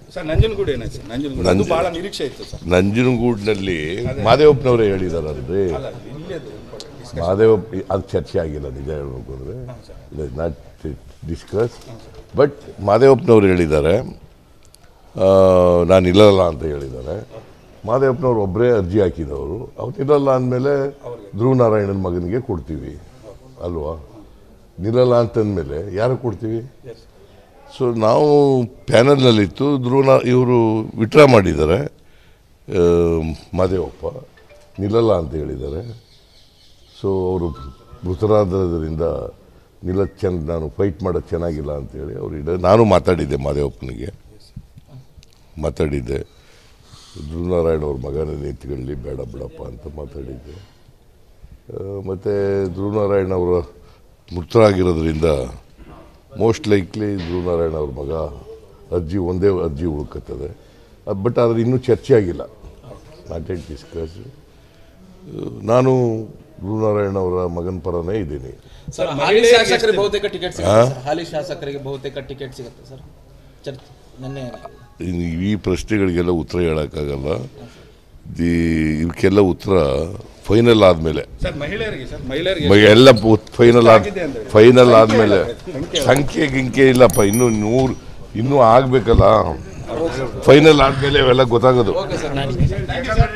Sir Nanjangud ಏನಾಯ್ತು sir Nanjangud ಅದು ನಂಜ- ಬಹಳ ನಿರೀಕ್ಷೆ ಇತ್ತು ಸರ್ ನಂಜನಗೂಡಿನಲ್ಲಿ ಮಾದೇವಪ್ಪನವರೇ ಹೇಳಿದಾರಂದ್ರೆ ಅಲ್ಲ ಇಲ್ಲಿ ಅದು important. ಮಾದೇವಪ್ಪ ಅದು ಚರ್ಚೆ ಆಗಿಲ್ಲ ನಿಜ ಹೇಳ್ಬೇಕು ಅಂದರೆ ಇಟ್ ನಾಟ್ ಡಿಸ್ಕಸ್ ಬಟ್ ಮಾದೇವಪ್ಪನವ್ರು ಹೇಳಿದ್ದಾರೆ ಆ, ನಾನು ಇಲ್ಲಲ್ಲ ಅಂತ ಹೇಳಿದ್ದಾರೆ ಮಾದೇವಪ್ಪನವ್ರು ಒಬ್ಬರೇ ಅರ್ಜಿ ಹಾಕಿದವರು ಅವ್ರು ಇರಲ್ಲ ಅಂದಮೇಲೆ ಧ್ರುವ ನಾರಾಯಣನ ಮಗನಿಗೆ ಕೊಡ್ತೀವಿ ಅಲ್ವಾ ನಿಲ್ಲಲ್ಲ ಅಂತಂದಮೇಲೆ ಯಾರು ಕೊಡ್ತೀವಿ ಸೊ ನಾವು ಪ್ಯಾನಲ್ನಲ್ಲಿತ್ತು ಧ್ರುವನ ಇವರು ವಿಟ್ರಾ ಮಾಡಿದ್ದಾರೆ ಆ, ಮಾದೇವಪ್ಪ ನಿಲ್ಲಲ್ಲ ಅಂತ ಹೇಳಿದ್ದಾರೆ ಸೊ ಅವರು ಮೃತರಾದ್ರಿಂದ ನಿಲ್ಲಕ್ಕೆ ಚೆನ್ನ ನಾನು ಫೈಟ್ ಮಾಡೋದು ಚೆನ್ನಾಗಿಲ್ಲ ಅಂತೇಳಿ ಅವ್ರು ಇಡ ನಾನು ಮಾತಾಡಿದ್ದೆ ಮಾದೇವಪ್ಪನಿಗೆ ಮಾತಾಡಿದ್ದೆ ಧ್ರುವನಾರಾಯಣ ಅವ್ರ ಮಗನ ನಿಂತ್ಕೊಳ್ಳಿ ಬೇಡ ಬಿಡಪ್ಪ ಅಂತ ಮಾತಾಡಿದ್ದೆ ಮತ್ತು ಧ್ರುವನಾರಾಯಣ ಅವರ ಮೃತರಾಗಿರೋದ್ರಿಂದ ಮೋಸ್ಟ್ ಲೈಕ್ಲಿ ಧ್ರುವನಾರಾಯಣ ಅವ್ರ ಮಗ ಅರ್ಜಿ ಒಂದೇ ಅರ್ಜಿ ಉಳ್ಕತ್ತದೆ ಬಟ್ ಆದರೆ ಇನ್ನೂ ಚರ್ಚೆ ಆಗಿಲ್ಲ ನಾಟ್ ಎಟ್ ಡಿಸ್ಕಸ್ ನಾನು ಧ್ರುವನಾರಾಯಣ ಅವರ ಮಗನ ಪರನೇ ಇದ್ದೀನಿ ಸರ್ ಹಾಲಿ ಶಾಸಕರಿಗೆ ಬಹುತೇಕ ಟಿಕೆಟ್ ಸಿಗುತ್ತೆ ಸರ್ ಹಾಲಿ ಶಾಸಕರಿಗೆ ಬಹುತೇಕ ಟಿಕೆಟ್ ಸಿಗುತ್ತೆ ಸರ್ ಚರ್ಚೆ ನಿನ್ನೆ ಇನ್ನು ಈ ಪ್ರಶ್ನೆಗಳಿಗೆಲ್ಲ ಉತ್ತರ ಹೇಳೋಕ್ಕಾಗಲ್ಲ ದಿ ಇವಕ್ಕೆಲ್ಲ ಉತ್ತರ ಫೈನಲ್ ಆದಮೇಲೆ ಸರ್ ಮಹಿಳೆಯರಿಗೆ ಸರ್ ಮಹಿಳೆಯರಿಗೆ ಎಲ್ಲ ಫೈನಲ್ ಆದ ಆಗಿದೆ ಅಂದ್ರೆ? ಫೈನಲ್ ಸಂಖ್ಯೆ ಆದಮೇಲೆ ಸಂಖ್ಯೆ ಸಂಖ್ಯೆ ಗಿಂಖ್ಯೆ ಇಲ್ಲಪ್ಪ ಇನ್ನೂ ನೂರು ಇನ್ನೂ ಆಗಬೇಕಲ್ಲ ಫೈನಲ್ ಆದಮೇಲೆ ಅವೆಲ್ಲ ಗೊತ್ತಾಗೋದು ಓಕೆ ಸರ್